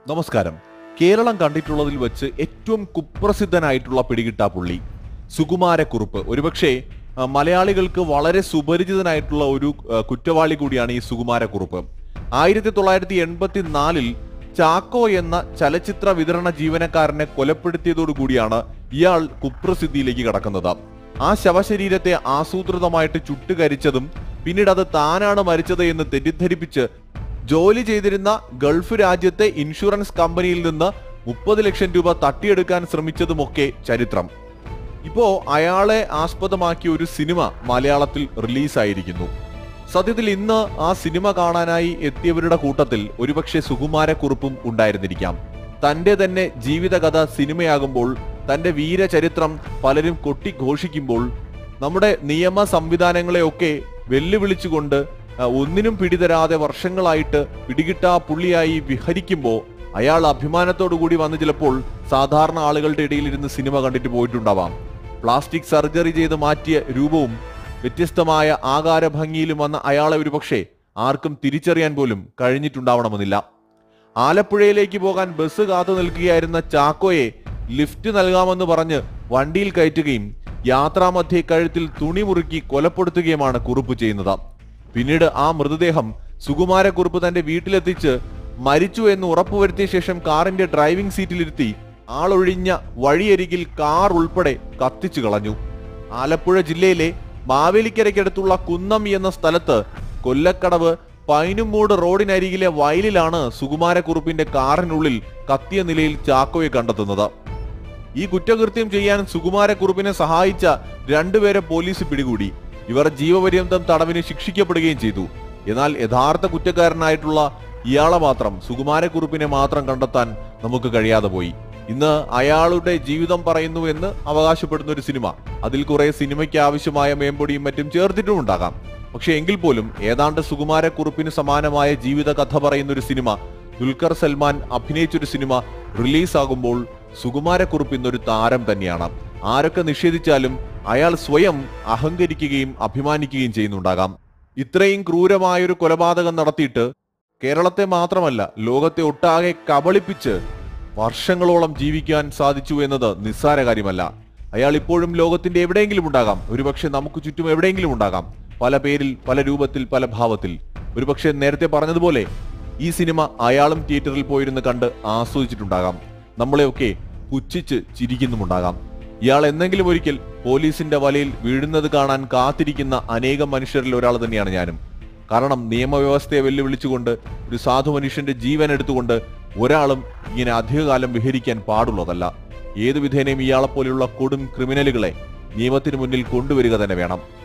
നമസ്കാരം കേരളം കണ്ടിട്ടുള്ളതിൽ വെച്ച് ഏറ്റവും കുപ്രസിദ്ധനായിട്ടുള്ള പിടികിട്ടാപ്പുള്ളി സുകുമാരക്കുറുപ്പ് ഒരുപക്ഷെ ആ, മലയാളികൾക്ക് വളരെ സുപരിചിതനായിട്ടുള്ള ഒരു ആ, കുറ്റവാളി കൂടിയാണ് ഈ സുകുമാരക്കുറുപ്പ് ആയിരത്തി തൊള്ളായിരത്തി എൺപത്തി നാലിൽ ചാക്കോ എന്ന ചലച്ചിത്ര വിതരണ ജീവനക്കാരനെ കൊലപ്പെടുത്തിയതോടുകൂടിയാണ് ഇയാൾ കുപ്രസിദ്ധിയിലേക്ക് കടക്കുന്നത് ആ ശവശരീരത്തെ ആസൂത്രിതമായിട്ട് ചുട്ടുകരിച്ചതും പിന്നീട് അത് താനാണ് മരിച്ചത് എന്ന് തെറ്റിദ്ധരിപ്പിച്ച് ജോലി ചെയ്തിരുന്ന ഗൾഫ് രാജ്യത്തെ ഇൻഷുറൻസ് കമ്പനിയിൽ നിന്ന് മുപ്പത് ലക്ഷം രൂപ തട്ടിയെടുക്കാൻ ശ്രമിച്ചതുമൊക്കെ ചരിത്രം ഇപ്പോ അയാളെ ആസ്പദമാക്കിയ ഒരു സിനിമ മലയാളത്തിൽ റിലീസായിരിക്കുന്നു സത്യത്തിൽ ഇന്ന് ആ സിനിമ കാണാനായി എത്തിയവരുടെ കൂട്ടത്തിൽ ഒരുപക്ഷെ സുകുമാരക്കുറുപ്പും ഉണ്ടായിരുന്നിരിക്കാം തന്റെ തന്നെ ജീവിതകഥ സിനിമയാകുമ്പോൾ തന്റെ വീരചരിത്രം പലരും കൊട്ടിഘോഷിക്കുമ്പോൾ നമ്മുടെ നിയമ സംവിധാനങ്ങളെയൊക്കെ വെല്ലുവിളിച്ചുകൊണ്ട് ആ, ഒന്നിനും പിടിതരാതെ വർഷങ്ങളായിട്ട് പിടികിട്ടാ പുള്ളിയായി വിഹരിക്കുമ്പോൾ അയാൾ അഭിമാനത്തോടു കൂടി വന്ന് ചിലപ്പോൾ സാധാരണ ആളുകളുടെ ഇടയിൽ ഇരുന്ന് സിനിമ കണ്ടിട്ട് പോയിട്ടുണ്ടാവാം പ്ലാസ്റ്റിക് സർജറി ചെയ്ത് മാറ്റിയ രൂപവും വ്യത്യസ്തമായ ആകാര ഭംഗിയിലും വന്ന അയാളെ ഒരുപക്ഷെ ആർക്കും തിരിച്ചറിയാൻ പോലും കഴിഞ്ഞിട്ടുണ്ടാവണമെന്നില്ല ആലപ്പുഴയിലേക്ക് പോകാൻ ബസ് കാത്തു നിൽക്കുകയായിരുന്ന ചാക്കോയെ ലിഫ്റ്റ് നൽകാമെന്ന് പറഞ്ഞ് വണ്ടിയിൽ കയറ്റുകയും യാത്രാമധ്യേ കഴുത്തിൽ തുണി മുറുക്കി കൊലപ്പെടുത്തുകയുമാണ് കുറുപ്പ് ചെയ്യുന്നത് പിന്നീട് ആ മൃതദേഹം സുകുമാരക്കുറുപ്പ് തന്റെ വീട്ടിലെത്തിച്ച് മരിച്ചു എന്ന് ഉറപ്പുവരുത്തിയ ശേഷം കാറിന്റെ ഡ്രൈവിംഗ് സീറ്റിലിരുത്തി ആളൊഴിഞ്ഞ വഴിയരികിൽ കാർ ഉൾപ്പെടെ കത്തിച്ചു കളഞ്ഞു ആലപ്പുഴ ജില്ലയിലെ മാവേലിക്കരയ്ക്കടുത്തുള്ള കുന്നം എന്ന സ്ഥലത്ത് കൊല്ലക്കടവ് പൈനുമൂട് റോഡിനരികിലെ വയലിലാണ് സുകുമാരക്കുറുപ്പിന്റെ കാറിനുള്ളിൽ കത്തിയ നിലയിൽ ചാക്കോയെ കണ്ടെത്തുന്നത് ഈ കുറ്റകൃത്യം ചെയ്യാൻ സുകുമാരക്കുറുപ്പിനെ സഹായിച്ച രണ്ടുപേരെ പോലീസ് പിടികൂടി ഇവർ ജീവപര്യന്തം തടവിന് ശിക്ഷിക്കപ്പെടുകയും ചെയ്തു എന്നാൽ യഥാർത്ഥ കുറ്റക്കാരനായിട്ടുള്ള ഇയാളെ മാത്രം സുകുമാരക്കുറുപ്പിനെ മാത്രം കണ്ടെത്താൻ നമുക്ക് കഴിയാതെ പോയി ഇന്ന് അയാളുടെ ജീവിതം പറയുന്നു എന്ന് അവകാശപ്പെടുന്ന ഒരു സിനിമ അതിൽ കുറെ സിനിമയ്ക്ക് ആവശ്യമായ മേമ്പൊടിയും മറ്റും ചേർത്തിട്ടും ഉണ്ടാകാം പക്ഷെ എങ്കിൽ പോലും ഏതാണ്ട് സുകുമാരക്കുറുപ്പിന് സമാനമായ ജീവിത കഥ പറയുന്ന ഒരു സിനിമ ദുൽഖർ സൽമാൻ അഭിനയിച്ചൊരു സിനിമ റിലീസാകുമ്പോൾ സുകുമാരക്കുറുപ്പ് ഇന്നൊരു താരം തന്നെയാണ് ആരൊക്കെ നിഷേധിച്ചാലും അയാൾ സ്വയം അഹങ്കരിക്കുകയും അഭിമാനിക്കുകയും ചെയ്യുന്നുണ്ടാകാം ഇത്രയും ക്രൂരമായൊരു കൊലപാതകം നടത്തിയിട്ട് കേരളത്തെ മാത്രമല്ല ലോകത്തെ ഒട്ടാകെ കബളിപ്പിച്ച് വർഷങ്ങളോളം ജീവിക്കാൻ സാധിച്ചു എന്നത് നിസ്സാര കാര്യമല്ല അയാൾ ഇപ്പോഴും ലോകത്തിന്റെ എവിടെയെങ്കിലും ഉണ്ടാകാം ഒരുപക്ഷെ നമുക്ക് ചുറ്റും എവിടെയെങ്കിലും ഉണ്ടാകാം പല പേരിൽ പല രൂപത്തിൽ പല ഭാവത്തിൽ ഒരുപക്ഷെ നേരത്തെ പറഞ്ഞതുപോലെ ഈ സിനിമ അയാളും തിയേറ്ററിൽ പോയിരുന്ന് കണ്ട് ആസ്വദിച്ചിട്ടുണ്ടാകാം നമ്മളെയൊക്കെ പുച്ഛിച്ച് ചിരിക്കുന്നുമുണ്ടാകാം ഇയാൾ എന്തെങ്കിലും ഒരിക്കൽ പോലീസിന്റെ വലയിൽ വീഴുന്നത് കാണാൻ കാത്തിരിക്കുന്ന അനേകം മനുഷ്യരിൽ ഒരാൾ തന്നെയാണ് ഞാനും കാരണം നിയമവ്യവസ്ഥയെ വെല്ലുവിളിച്ചുകൊണ്ട് ഒരു സാധു മനുഷ്യന്റെ ജീവൻ എടുത്തുകൊണ്ട് ഒരാളും ഇങ്ങനെ അധികകാലം വിഹരിക്കാൻ പാടുള്ളതല്ല ഏതു വിധേനയും ഇയാളെപ്പോലെയുള്ള കൊടും ക്രിമിനലുകളെ നിയമത്തിന് മുന്നിൽ കൊണ്ടുവരിക തന്നെ വേണം